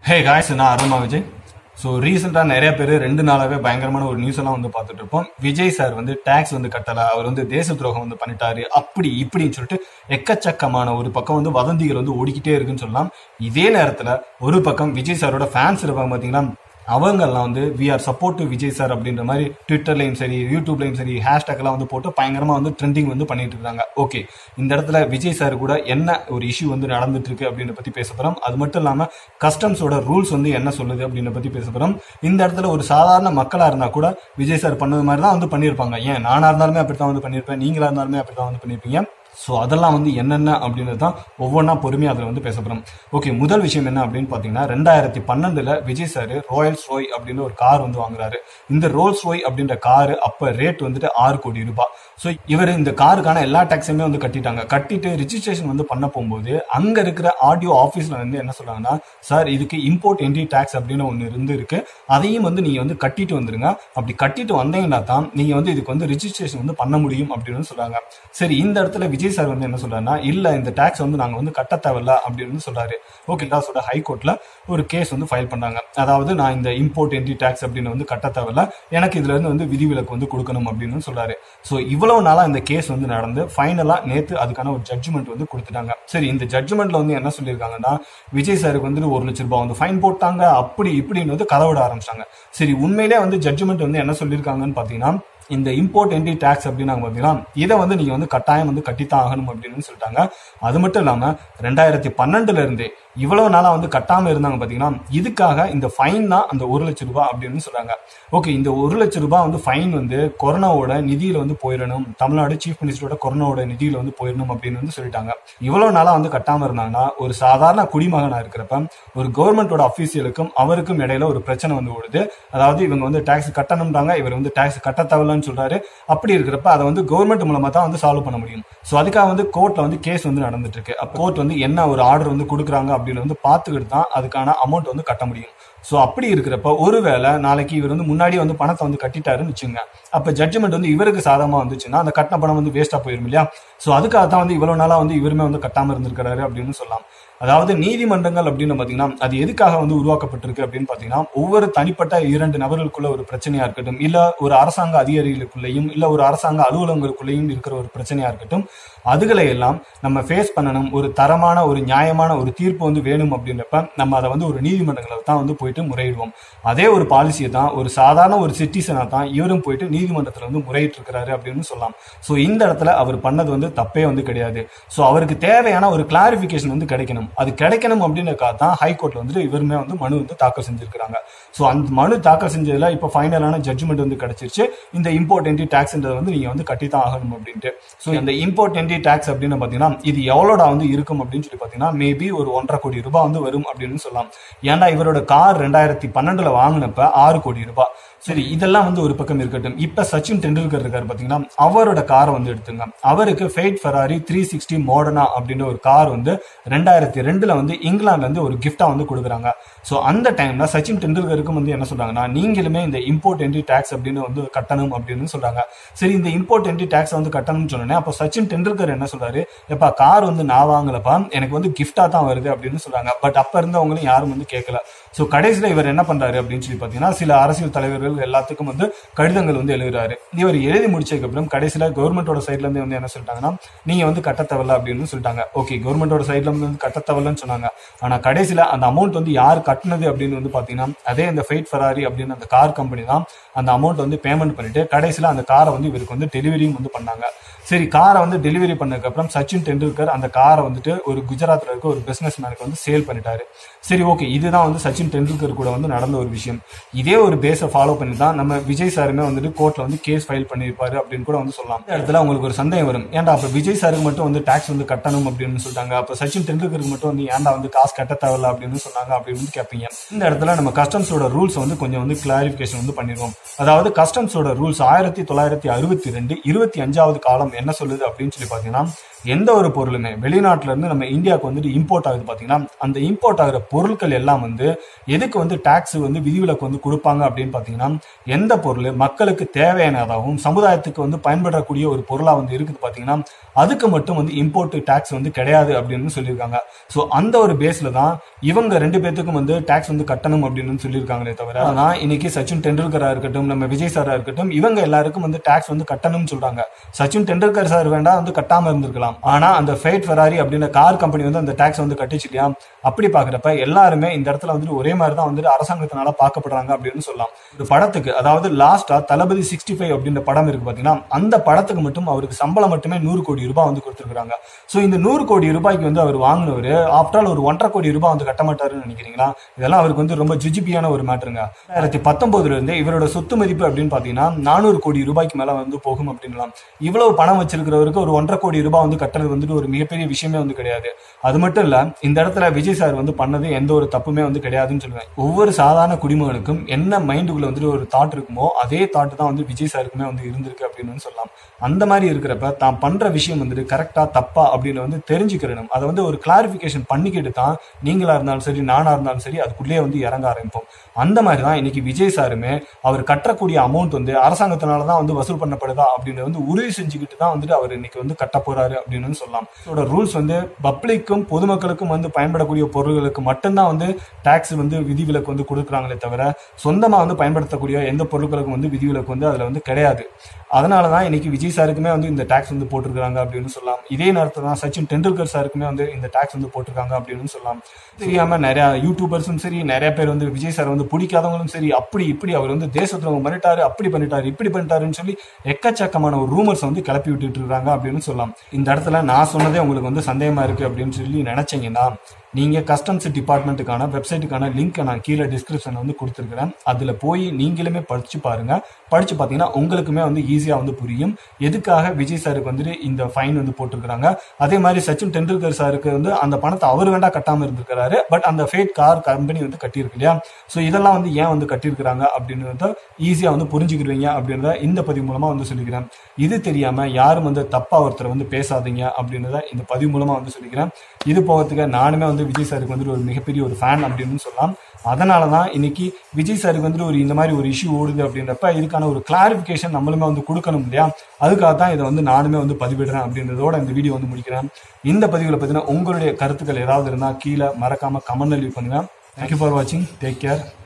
hey guys நான் அருமா Vijay so ரீசெண்டாக நிறைய பேர் ரெண்டு நாளாவே பயங்கரமான ஒரு நியூஸ் எல்லாம் வந்து பார்த்துட்டு இருப்போம் விஜய் சார் வந்து டேக்ஸ் வந்து கட்டல அவர் வந்து தேச துரோகம் வந்து பண்ணிட்டாரு அப்படி இப்படின்னு சொல்லிட்டு எக்கச்சக்கமான ஒரு பக்கம் வந்து வதந்திகள் வந்து ஓடிக்கிட்டே இருக்குன்னு சொல்லலாம் இதே நேரத்தில் ஒரு பக்கம் விஜய் சாரோட ஃபேன்ஸ் இருப்பாங்க பார்த்தீங்கன்னா அவங்கெல்லாம் வந்து we are support to Vijay sir அப்படின்ற மாதிரி ட்விட்டர்லையும் சரி யூடியூப்லையும் சரி ஹேஷ்டாக் எல்லாம் வந்து போட்டு பயங்கரமா வந்து ட்ரெண்டிங் வந்து பண்ணிட்டு இருக்காங்க ஓகே இந்த இடத்துல விஜய் சார் கூட என்ன ஒரு இஷ்யூ வந்து நடந்துட்டு இருக்கு அப்படின்ற பத்தி பேச போறோம் அது மட்டும் இல்லாம கஸ்டம்ஸோட ரூல்ஸ் வந்து என்ன சொல்லுது அப்படின்ற பத்தி பேச போறோம் இந்த இடத்துல ஒரு சாதாரண மக்களா இருந்தா கூட விஜய் சார் பண்ணது மாதிரி தான் வந்து பண்ணியிருப்பாங்க ஏன் நானா இருந்தாலுமே அப்படித்தான் வந்து பண்ணியிருப்பேன் நீங்களா இருந்தாலுமே அப்படித்தான் வந்து பண்ணியிருப்பீங்க ஸோ அதெல்லாம் வந்து என்னென்ன அப்படின்றது தான் ஒவ்வொன்றா பொறுமையாக அதில் வந்து பேச போகிறோம் ஓகே முதல் விஷயம் என்ன அப்படின்னு பார்த்தீங்கன்னா ரெண்டாயிரத்தி பன்னெண்டில் விஜய் சார் ராயல்ஸ் ரோய் அப்படின்னு ஒரு கார் வந்து வாங்குறாரு இந்த ரோல்ஸ் ரோய் அப்படின்ற கார் அப்போ ரேட் வந்துட்டு ஆறு கோடி ரூபாய் ஸோ இவர் இந்த காருக்கான எல்லா டேக்ஸுமே வந்து கட்டிட்டாங்க கட்டிட்டு ரிஜிஸ்ட்ரேஷன் வந்து பண்ண போகும்போது அங்கே இருக்கிற ஆடியோ ஆஃபீஸில் வந்து என்ன சொல்றாங்கன்னா சார் இதுக்கு இம்போர்ட் என்ட்ரி டேக்ஸ் அப்படின்னு ஒன்று இருந்து இருக்கு அதையும் வந்து நீங்கள் வந்து கட்டிட்டு வந்துருங்க அப்படி கட்டிட்டு வந்தீங்கன்னா தான் நீங்கள் வந்து இதுக்கு வந்து ரிஜிஸ்ட்ரேஷன் வந்து பண்ண முடியும் அப்படின்னு சொல்றாங்க சரி இந்த இடத்துல விஜய் சார் வந்து என்ன சொல்றாருன்னா இல்ல இந்த டாக்ஸ் வந்து நாங்க வந்து கட்ட தேவையில்ல அப்படின்னு வந்து சொல்றாரு ஓகேங்களா சொல்ற ஹைகோர்ட்ல ஒரு கேஸ் வந்து ஃபைல் பண்ணாங்க அதாவது நான் இந்த இம்போர்ட் என்ட்ரி டாக்ஸ் அப்படின்னு வந்து கட்ட தேவையில்ல எனக்கு இதுல இருந்து வந்து விதிவிலக்கு வந்து கொடுக்கணும் அப்படின்னு சொல்றாரு ஸோ இவ்வளவு நாளா இந்த கேஸ் வந்து நடந்து ஃபைனலா நேத்து அதுக்கான ஒரு ஜட்ஜ்மெண்ட் வந்து கொடுத்துட்டாங்க சரி இந்த ஜட்ஜ்மெண்ட்ல வந்து என்ன சொல்லியிருக்காங்கன்னா விஜய் சாருக்கு வந்து ஒரு லட்ச ரூபாய் வந்து ஃபைன் போட்டாங்க அப்படி இப்படின்னு வந்து கதை விட ஆரம்பிச்சாங்க சரி உண்மையிலே வந்து ஜட்ஜ்மெண்ட் வந்து என்ன சொல்லியிருக்காங்கன்னு பாத்தீங்கன்னா இந்த இம்போர்ட் என்ட்ரி டேக்ஸ் அப்படின்னு பார்த்தீங்கன்னா இதை வந்து நீங்க வந்து கட்டாயம் வந்து கட்டித்தான் ஆகணும் அப்படின்னு சொல்லிட்டாங்க அது மட்டும் இல்லாம ரெண்டாயிரத்தி பன்னெண்டுல இருந்தே இவ்வளவு நாளா வந்து கட்டாம இருந்தாங்க பாத்தீங்கன்னா இதுக்காக இந்த ஃபைன் தான் அந்த ஒரு லட்சம் ரூபாய் அப்படின்னு சொல்றாங்க ஓகே இந்த ஒரு லட்சம் ரூபாய் வந்து ஃபைன் வந்து கொரோனாவோட நிதியில வந்து போயிடணும் தமிழ்நாடு சீஃப் மினிஸ்டரோட கொரோனாவோட நிதியில வந்து போயிடணும் அப்படின்னு வந்து சொல்லிட்டாங்க இவ்வளவு நாளா வந்து கட்டாம இருந்தாங்கன்னா ஒரு சாதாரண குடிமகனா இருக்கிறப்ப ஒரு கவர்மெண்டோட அபிஷியலுக்கும் அவருக்கும் இடையில ஒரு பிரச்சனை வந்து ஓடுது அதாவது இவங்க வந்து டாக்ஸ் கட்டணும்ன்றாங்க இவர் வந்து டாக்ஸ் கட்ட தேவையில்லன்னு சொல்றாரு அப்படி இருக்கிறப்ப அதை வந்து கவர்மெண்ட் மூலமா தான் வந்து சால்வ் பண்ண முடியும் ஸோ அதுக்காக வந்து கோர்ட்ல வந்து கேஸ் வந்து நடந்துட்டு இருக்கு அப்போ கோர்ட் வந்து என்ன ஒரு ஆர்டர் வந்து கொடுக்குறாங்க அப்படின்னு வந்து பார்த்துக்கிட்டு தான் அதுக்கான அமௌண்ட் வந்து கட்ட முடியும் ஸோ அப்படி இருக்கிறப்ப ஒருவேளை நாளைக்கு இவர் வந்து முன்னாடி வந்து பணத்தை வந்து கட்டிட்டாருன்னு வச்சுங்க அப்ப ஜட்ஜ்மெண்ட் வந்து இவருக்கு சாதகமா வந்துச்சுன்னா அந்த கட்டின பணம் வந்து வேஸ்டா போயிடும் இல்லையா ஸோ அதுக்காக தான் வந்து இவ்வளவு நாளா வந்து இவருமே வந்து கட்டாம இருந்திருக்கிறாரு அப்படின்னு சொல்லலாம் அதாவது நீதிமன்றங்கள் அப்படின்னு பாத்தீங்கன்னா அது எதுக்காக வந்து உருவாக்கப்பட்டிருக்கு அப்படின்னு பாத்தீங்கன்னா ஒவ்வொரு தனிப்பட்ட இரண்டு நபர்களுக்குள்ள ஒரு பிரச்சனையா இருக்கட்டும் இல்ல ஒரு அரசாங்க அதிகாரிகளுக்குள்ளேயும் இல்ல ஒரு அரசாங்க அலுவலகங்களுக்குள்ளேயும் இருக்கிற ஒரு பிரச்சனையா இருக்கட்டும் அதுகளை எல்லாம் நம்ம ஃபேஸ் பண்ணணும் ஒரு தரமான ஒரு நியாயமான ஒரு தீர்ப்பு வந்து வேணும் அப்படின்றப்ப நம்ம அதை வந்து ஒரு நீதிமன்றங்களை தான் வந்து போயிட்டு முறையிடுவோம் அதே ஒரு பாலிசியை தான் ஒரு சாதாரண ஒரு சிட்டிசனா தான் இவரும் போயிட்டு நீதிமன்றத்தில் வந்து முறையிட்டு இருக்கிறாரு அப்படின்னு சொல்லலாம் ஸோ இந்த இடத்துல அவர் பண்ணது வந்து தப்பே வந்து கிடையாது ஸோ அவருக்கு தேவையான ஒரு கிளாரிபிகேஷன் வந்து கிடைக்கணும் அது கிடைக்கணும் அப்படின்றக்காக தான் ஹைகோர்ட்ல வந்துட்டு இவருமே வந்து மனு வந்து தாக்கல் செஞ்சிருக்காங்க ஸோ அந்த மனு தாக்கல் செஞ்சதுல இப்போ ஃபைனலான ஜட்ஜ்மெண்ட் வந்து கிடைச்சிருச்சு இந்த இம்போர்ட் என்ட்ரி டாக்ஸ்ன்றதை வந்து நீங்க வந்து கட்டி தான் ஆகணும் அப்படின்ட்டு ஸோ இந்த இம்போர்ட் என்ட்ரி டாக்ஸ் அப்படின்னு பாத்தீங்கன்னா இது எவ்வளோடா வந்து இருக்கும் அப்படின்னு சொல்லி பாத்தீங்கன்னா மேபி ஒரு ஒன்றரை கோடி ரூபாய் வந்து வரும் அப்படின்னு சொல்லலாம் ஏன்னா இவரோட கார் ரெண்டாயிரத்தி பன்னெண்டுல வாங்கினப்ப ஆறு கோடி ரூபாய் சரி இதெல்லாம் வந்து ஒரு பக்கம் இருக்கட்டும் இப்ப சச்சின் டெண்டுல்கர் இருக்காரு பாத்தீங்கன்னா அவரோட காரை வந்து எடுத்துங்க அவருக்கு ஃபெய்ட் ஃபெராரி த்ரீ சிக்ஸ்டி மாடர்னா அப்படின்ற ஒரு கார் வந்து ரெண்டாயிரத்தி ரெண்டுல வந்து இங்கிலாந்துல இருந்து ஒரு கிஃப்டா வந்து கொடுக்குறாங்க ஸோ அந்த டைம்ல சச்சின் டெண்டுல்கருக்கும் வந்து என்ன சொல்றாங்கன்னா நீங்களுமே இந்த இம்போர்ட் என்ட்ரி டேக்ஸ் அப்படின்னு வந்து கட்டணும் அப்படின்னு சொல்றாங்க சரி இந்த இம்போர்ட் என்ட்ரி டேக்ஸ் வந்து கட்டணும்னு சொன்னேன் அப்போ சச்சின் டெண்டுல்கர் என்ன சொல்றாரு எப்பா கார் வந்து நான் வாங்கலப்பா எனக்கு வந்து கிஃப்டா தான் வருது அப்படின்னு சொல்றாங்க பட் அப்ப இருந்தவங்களும் யாரும் வந்து கேட்கல ஸோ கடைசியில் இவர் என்ன பண்றாரு அப்படின்னு சொல்லி பார்த்தீங்கன்னா சில அரசியல் தலைவர்கள் எல்லாத்துக்கும் வந்து கடிதங்கள் வந்து எழுதுறாரு இவர் எழுதி முடிச்சதுக்கு அப்புறம் கடைசியில் கவர்மெண்டோட சைட்ல இருந்து வந்து என்ன சொல்லிட்டாங்கன்னா நீங்க வந்து கட்ட தேவையில்ல அப்படின்னு சொல்லிட்டாங்க ஓகே கவர்மெண்டோட சைட்ல இருந்து வந்து கட்ட தேவையில்லன்னு சொன்னாங்க ஆனா கடைசியில் அந்த அமௌண்ட் வந்து யார் கட்டினது அப்படின்னு வந்து பாத்தீங்கன்னா அதே அந்த ஃபைட் ஃபெராரி அப்படின்னு அந்த கார் கம்பெனி தான் அந்த அமௌண்ட் வந்து பேமெண்ட் பண்ணிட்டு கடைசியில் அந்த காரை வந்து இவருக்கு வந்து டெலிவரியும் வந்து பண்ணாங்க சரி காரை வந்து டெலிவரி பண்ணதுக்கு அப்புறம் சச்சின் டெண்டுல்கர் அந்த காரை வந்துட்டு ஒரு குஜராத்ல இருக்க ஒரு பிசினஸ் மேனுக்கு வந்து சேல் பண்ணிட்டாரு சரி ஓகே இதுதான் வந்து சச்சின் டெண்டுல்கர் கூட வந்து நடந்த ஒரு விஷயம் இதே ஒரு பேஸை ஃபாலோ பண்ணி தான் நம்ம விஜய் சாருமே வந்துட்டு கோர்ட்ல வந்து கேஸ் ஃபைல் பண்ணியிருப்பாரு அப்படின்னு கூட வந்து சொல்லலாம் இந்த இடத்துல உங்களுக்கு ஒரு சந்தேகம் வரும் ஏன்டா அப்ப விஜய் சாருக்கு மட்டும் வந்து டாக்ஸ் வந்து கட்டணும் அப்படின்னு சொல்லிட்டாங்க அப்ப சச்சின் டெண்டுல்கருக்கு மட்டும் வந்து ஏன்டா வந்து காசு கட்ட தேவையில்ல அப்படின்னு சொன்னாங்க அப்படின்னு வந்து கேட்பீங்க இந்த இடத்துல நம்ம கஸ்டம்ஸோட ரூல்ஸ் வந்து கொஞ்சம் வந்து கிளாரிபிகேஷன் வந்து பண்ணிடுவோம் அதாவது கஸ்டம்ஸோட ரூல்ஸ் ஆயிரத்தி தொள்ளாயிரத்தி அறுபத்தி ரெண்டு இருபத்தி அஞ்சாவது காலம் என்ன சொல்லுது அப்படின்னு சொல்லி பாத்தீங்கன்னா எந்த ஒரு பொருளுமே வெளிநாட்டுல இருந்து நம்ம இந்தியாவுக்கு வந்துட்டு இம்போர்ட் ஆகுது பாத்தீங்கன்னா அந்த இம்போர்ட் ஆகிற பொருட்கள் எல்லாம் வந்து எதுக்கு வந்து டாக்ஸ் வந்து விதிவிலக்கு வந்து கொடுப்பாங்க அப்படின்னு பாத்தீங்கன்னா எந்த பொருள் மக்களுக்கு தேவையானதாகவும் சமுதாயத்துக்கு வந்து பயன்படக்கூடிய ஒரு பொருளா வந்து இருக்குது பாத்தீங்கன்னா அதுக்கு மட்டும் வந்து இம்போர்ட் டாக்ஸ் வந்து கிடையாது அப்படின்னு சொல்லியிருக்காங்க ஸோ அந்த ஒரு பேஸ்ல தான் இவங்க ரெண்டு பேத்துக்கும் வந்து டாக்ஸ் வந்து கட்டணும் அப்படின்னு சொல்லியிருக்காங்களே தவிர ஆனா இன்னைக்கு சச்சின் டெண்டுல்கரா இருக்கட்டும் நம்ம விஜய் சாரா இருக்கட்டும் இவங்க எல்லாருக்கும் வந்து டாக்ஸ் வந்து கட்டணும்னு சொல்றாங்க சச்சின் டெண்டுல்கர் சார் வேண்டாம் வந்து கட்டாம இருந்திருக்கலாம் ஆனா அந்த ஃபைட் ஃபெராரி அப்படின்ற கார் கம்பெனி வந்து அந்த டாக்ஸ் வந்து கட்டிச்சு இல்லையா அப்படி பாக்குறப்ப எல்லாருமே இந்த இடத்துல வந்துட்டு ஒரே மாதிரி தான் வந்துட்டு அரசாங்கத்தினால பார்க்கப்படுறாங்க அப்படின்னு சொல்லலாம் ஒரு படத்துக்கு அதாவது லாஸ்டா தளபதி சிக்ஸ்டி ஃபைவ் அப்படின்ற படம் இருக்கு பாத்தீங்கன்னா அந்த படத்துக்கு மட்டும் அவருக்கு சம்பளம் மட்டுமே நூறு கோடி ரூபாய் வந்து கொடுத்துருக்காங்க சோ இந்த நூறு கோடி ரூபாய்க்கு வந்து அவர் வாங்கினவர் ஆஃப்டர் ஆல் ஒரு ஒன்றரை கோடி ரூபாய் வந்து கட்ட மாட்டாருன்னு நினைக்கிறீங்களா இதெல்லாம் அவருக்கு வந்து ரொம்ப ஜுஜிபியான ஒரு மேட்டருங்க ரெண்டாயிரத்தி பத்தொன்பதுல இருந்து இவரோட சொத்து மதிப்பு அப்படின்னு பாத்தீங்கன்னா நானூறு கோடி ரூபாய்க்கு மேல வந்து போகும் அப்படின்லாம் இவ்வளவு பணம் வச்சிருக்கிறவருக்கு ஒரு ஒன்றரை கோடி ரூபாய் வந்து கட்டுறது வந்துட்டு ஒரு மிகப்பெரிய விஷயமே வந்து கிடையாது அது மட்டும் இல்ல இந்த இடத்துல விஜய் சார் வந்து பண்ணது எந்த ஒரு தப்புமே வந்து கிடையாதுன்னு சொல்லுவேன் ஒவ்வொரு சாதாரண குடிமகனுக்கும் என்ன மைண்டுக்குள்ள வந்துட்டு ஒரு தாட் இருக்குமோ அதே தாட் தான் வந்து விஜய் சாருக்குமே வந்து இருந்திருக்கு அப்படின்னு வந்து சொல்லலாம் அந்த மாதிரி இருக்கிறப்ப தான் பண்ற விஷயம் வந்துட்டு கரெக்டா தப்பா அப்படின்னு வந்து தெரிஞ்சுக்கிறணும் அதை வந்து ஒரு கிளாரிபிகேஷன் பண்ணிக்கிட்டு தான் நீங்களா இருந்தாலும் சரி நானா இருந்தாலும் சரி அதுக்குள்ளேயே வந்து இறங்க ஆரம்பிப்போம் அந்த மாதிரி தான் இன்னைக்கு விஜய் சாருமே அவர் கட்டக்கூடிய அமௌண்ட் வந்து அரசாங்கத்தினால தான் வந்து வசூல் பண்ணப்படுதா அப்படின்னு வந்து உறுதி செஞ்சுக்கிட்டு தான் வந்துட்டு அவர் இன்னைக்கு வந்து கட்ட போறாரு அப்படின்னு வந்து சொல்லலாம் இதோட ரூல்ஸ் வந்து பப்ளிக்கும் பொதுமக்களுக்கும் வந்து பயன்படக்கூடிய பொருட்களுக்கு மட்டும்தான் வந்து டாக்ஸ் வந்து விதிவிலக்கு வந்து கொடுக்குறாங்களே தவிர சொந்தமா வந்து பயன்படுத்தக்கூடிய எந்த பொருட்களுக்கும் வந்து விதிவிலக்கு வந்து அதுல வந்து கிடையாது அதனால தான் இன்னைக்கு விஜய் சாருக்குமே வந்து இந்த டாக்ஸ் வந்து போட்டிருக்காங்க அப்படின்னு சொல்லலாம் இதே நேரத்தில் தான் சச்சின் டெண்டுல்கர் சாருக்குமே வந்து இந்த டாக்ஸ் வந்து போட்டிருக்காங்க அப்படின்னு சொல்லலாம் தெரியாம நிறைய யூடியூபர்ஸும் சரி நிறைய பேர் வந்து விஜய் சார் வந்து பிடிக்காதவங்களும் சரி அப்படி இப்படி அவர் வந்து தேச துரோகம் பண்ணிட்டாரு அப்படி பண்ணிட்டாரு இப்படி பண்ணிட்டாருன்னு சொல்லி எக்கச்சக்கமான ஒரு ரூமர்ஸ் வந்து கிளப்பி விட்டுட்டு இருக்காங்க அப்படின்னு சொல்லலாம் இந்த இடத்துல நான் சொன்னதே உங்களுக்கு வந்து சந்தேகமா இருக்கு அப்படின்னு சொல்லி நினைச்சீங்கன்னா நீங்க கஸ்டம்ஸ் டிபார்ட்மெண்ட்டுக்கான வெப்சைட்டுக்கான லிங்க் நான் கீழே டிஸ்கிரிப்ஷன்ல வந்து கொடுத்துருக்கிறேன் அதுல போய் நீங்களுமே படிச்சு பாருங்க படிச்சு பார்த்தீங்கன்னா உங்களுக்குமே வந்து ஈஸியா வந்து புரியும் எதுக்காக விஜய் சாருக்கு வந்துட்டு இந்த ஃபைன் வந்து போட்டிருக்கிறாங்க அதே மாதிரி சச்சின் டெண்டுல்கர் சாருக்கு வந்து அந்த பணத்தை அவர் வேண்டா கட்டாம இருந்திருக்கிறாரு பட் அந்த ஃபேட் கார் கம்பெனி வந்து கட்டியிருக்கு இல்லையா ஸோ இதெல்லாம் வந்து ஏன் வந்து கட்டியிருக்கிறாங்க அப்படின்றத ஈஸியா வந்து புரிஞ்சுக்கிடுவீங்க அப்படின்றத இந்த பதிவு மூலமா வந்து சொல்லிக்கிறேன் இது தெரியாம யாரும் வந்து தப்பா ஒருத்தர் வந்து பேசாதீங்க அப்படின்றத இந்த பதிவு மூலமா வந்து சொல்லிக்கிறேன் இது போகிறதுக்கு நானுமே வந்து விஜய் சாருக்கு வந்துட்டு ஒரு மிகப்பெரிய ஒரு ஃபேன் அப்படின்னு சொல்லலாம் அதனால தான் இன்னைக்கு விஜய் சாருக்கு வந்துட்டு ஒரு இந்த மாதிரி ஒரு இஷ்யூ ஓடுது அப்படின்றப்ப இதுக்கான ஒரு கிளாரிஃபிகேஷன் நம்மளுமே வந்து கொடுக்கணும் இல்லையா அதுக்காக தான் இதை வந்து நானுமே வந்து பதிவிடுறேன் அப்படின்றதோட இந்த வீடியோ வந்து முடிக்கிறேன் இந்த பதிவில் பார்த்தீங்கன்னா உங்களுடைய கருத்துக்கள் ஏதாவது இருந்தால் கீழே மறக்காம கமெண்ட் லீவ் பண்ணுங்க தேங்க்யூ ஃபார் வாட்சிங் டேக் கேர்